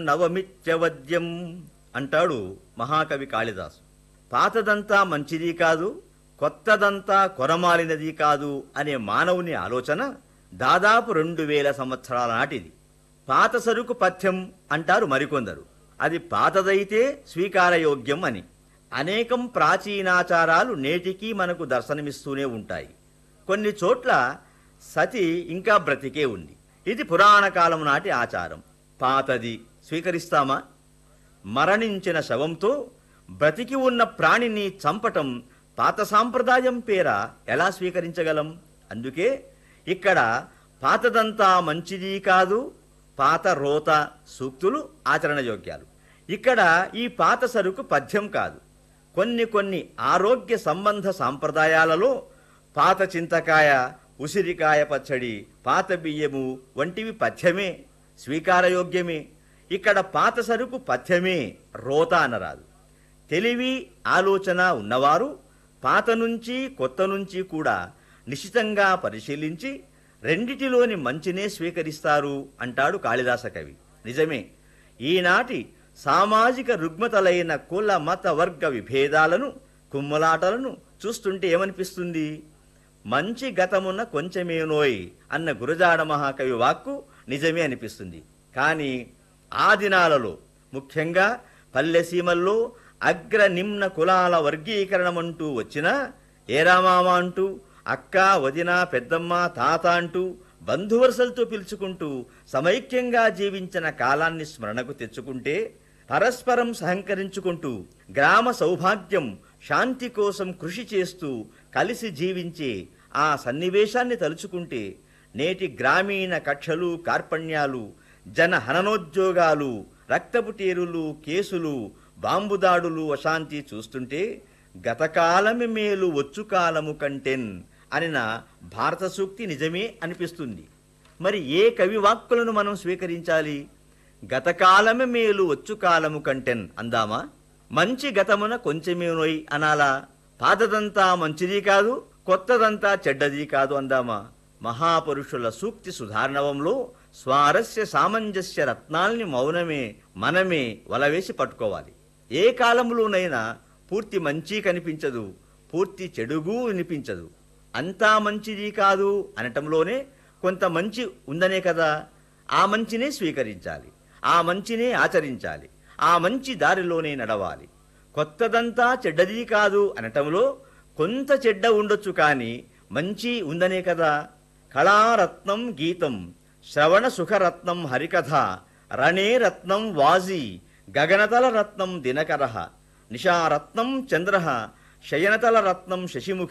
నవమిత్యవద్యం అంటాడు మహాకవి కాళిదాసు పాతదంతా మంచిది కాదు కొత్తదంతా కొరమాలినది కాదు అనే మానవుని ఆలోచన దాదాపు రెండు వేల సంవత్సరాల నాటిది పాత సరుకు పథ్యం అంటారు మరికొందరు అది పాతదైతే స్వీకారయోగ్యం అని అనేకం ప్రాచీనాచారాలు నేటికీ మనకు దర్శనమిస్తూనే ఉంటాయి కొన్ని చోట్ల సతి ఇంకా బ్రతికే ఉంది ఇది పురాణ కాలం నాటి ఆచారం పాతది స్వీకరిస్తామా మరణించిన శవంతో బ్రతికి ఉన్న ప్రాణిని చంపటం పాత సాంప్రదాయం పేర ఎలా స్వీకరించగలం అందుకే ఇక్కడ పాతదంతా మంచిది కాదు పాత రోత సూక్తులు ఆచరణయోగ్యాలు ఇక్కడ ఈ పాత సరుకు పద్యం కాదు కొన్ని కొన్ని ఆరోగ్య సంబంధ సాంప్రదాయాలలో పాత చింతకాయ ఉసిరికాయ పచ్చడి పాత బియ్యము వంటివి పథ్యమే స్వీకారయోగ్యమే ఇక్కడ పాత సరుకు పథ్యమే రోత అనరాదు తెలివి ఆలోచన ఉన్నవారు పాత నుంచి కొత్త నుంచి కూడా నిశితంగా పరిశీలించి రెండిటిలోని మంచినే స్వీకరిస్తారు అంటాడు కాళిదాస కవి నిజమే ఈనాటి సామాజిక రుగ్మతలైన కుల మత వర్గ విభేదాలను కుమ్మలాటలను చూస్తుంటే ఏమనిపిస్తుంది మంచి గతమున్న కొంచెమేనోయ్ అన్న గురజాడ మహాకవి వాక్కు నిజమే అనిపిస్తుంది కానీ ఆ దినాలలో ముఖ్యంగా పల్లెసీమల్లో అగ్ర నిమ్న కులాల వర్గీకరణమంటూ వచ్చినా ఏరామామ అంటూ అక్క వదిన పెద్దమ్మ తాత అంటూ బంధువరుసలతో పిలుచుకుంటూ సమైక్యంగా జీవించిన కాలాన్ని స్మరణకు తెచ్చుకుంటే పరస్పరం సహకరించుకుంటూ గ్రామ సౌభాగ్యం శాంతి కోసం కృషి చేస్తూ కలిసి జీవించే ఆ సన్నివేశాన్ని తలుచుకుంటే నేటి గ్రామీణ కక్షలు కార్పణ్యాలు జన హననోద్యోగాలు రక్తపుటేరులు కేసులు బాంబుదాడులు అశాంతి చూస్తుంటే గతకాలమి మేలు వచ్చు కాలము కంటెన్ అనిన భారత సూక్తి నిజమే అనిపిస్తుంది మరి ఏ కవి వాక్కులను మనం స్వీకరించాలి గతకాలమే మేలు వచ్చు కాలము కంటెన్ అందామా మంచి గతమున కొంచెమేనోయ్ అనాలా పాతదంతా మంచిది కాదు కొత్తదంతా చెడ్డది కాదు అందామా మహాపురుషుల సూక్తి సుధారణవంలో స్వారస్య సామంజస్య రత్నాల్ని మౌనమే మనమే వలవేసి పట్టుకోవాలి ఏ కాలంలోనైనా పూర్తి మంచి కనిపించదు పూర్తి చెడుగు వినిపించదు అంతా మంచిది కాదు అనటంలోనే కొంత మంచి ఉందనే కదా ఆ మంచినే స్వీకరించాలి ఆ మంచినే ఆచరించాలి ఆ మంచి దారిలోనే నడవాలి కొత్తదంతా చెడ్డది కాదు అనటంలో కొంత చెడ్డ ఉండొచ్చు కానీ మంచి ఉందనే కదా కళారత్నం గీతం శ్రవణ సుఖరత్నం హరికథ రణే రత్నం వాజీ గగనతల రత్నం దినకర నిశారత్నం చంద్ర శయనతల రత్నం శశిముఖి